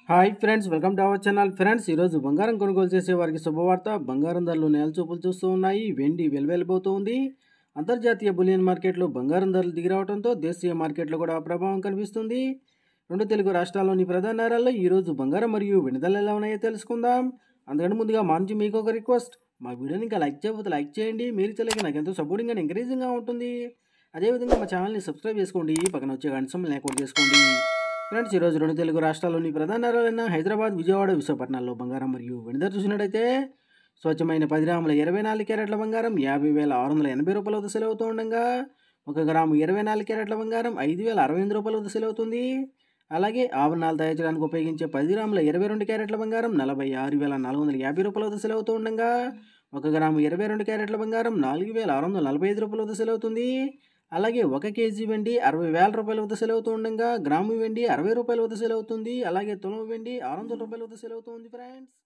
hi friends welcome to our channel friends ఈరోజు బంగారం కొనుగోలు చేసే వారికి శుభవార్త బంగారం ధరలు నేల చూపులు చూస్తూ ఉన్నాయి వెండి వెలువెలిపోతూ ఉంది అంతర్జాతీయ బులియన్ మార్కెట్లో బంగారం ధరలు దిగిరావడంతో దేశీయ మార్కెట్లో కూడా ప్రభావం కనిపిస్తుంది రెండు తెలుగు రాష్ట్రాల్లోని ప్రధాన నగరాల్లో ఈరోజు బంగారం మరియు వెండి ధరలు ఎలా ఉన్నాయో తెలుసుకుందాం అందుకంటే ముందుగా మా నుంచి మీకు ఒక రిక్వెస్ట్ మా వీడియోని ఇంకా లైక్ చేయకపోతే లైక్ చేయండి మీరు తెలియక నాకు ఎంతో సపోర్టింగ్ అండ్ ఎంకరేజింగ్గా ఉంటుంది అదేవిధంగా మా ఛానల్ని సబ్స్క్రైబ్ చేసుకోండి పక్కన వచ్చే గంట సమయం లేకుండా చేసుకోండి ఫ్రెండ్స్ ఈరోజు రెండు తెలుగు రాష్ట్రాల్లోని ప్రధాన నగరాలైన హైదరాబాద్ విజయవాడ విశాఖపట్నాల్లో బంగారం మరియు వెండి ధర చూసినట్టయితే స్వచ్ఛమైన పది గ్రాముల ఇరవై నాలుగు క్యారెట్ల బంగారం యాభై వేల ఆరు వందల ఎనభై రూపాయల వద్ద సెలవు అవుతూ ఉండగా ఒక గ్రాము ఇరవై నాలుగు క్యారెట్ల బంగారం ఐదు వేల అరవై ఎనిమిది రూపాయల వద్ద సెలవు అవుతుంది అలాగే ఆభరణాలు తయారు చేయడానికి ఉపయోగించే పది గ్రాముల ఇరవై రెండు క్యారెట్ల బంగారం నలభై ఆరు వేల నాలుగు వందల యాభై రూపాయల వద్ద సెలవు అవుతూ ఉండగా ఒక గ్రాము ఇరవై రెండు క్యారెట్ల బంగారం నాలుగు వేల ఆరు వందల నలభై ఐదు రూపాయల వద్ద సెలవు అవుతుంది అలాగే ఒక కేజీ వెండి అరవై వేల రూపాయల వద్ద సెలవు అవుతూ ఉండగా గ్రాము వెండి అరవై రూపాయల వద్ద సెలవు అవుతుంది అలాగే తులం వెండి ఆరు వందల రూపాయల వద్ద సెలవు అవుతుంది ఫ్రెండ్స్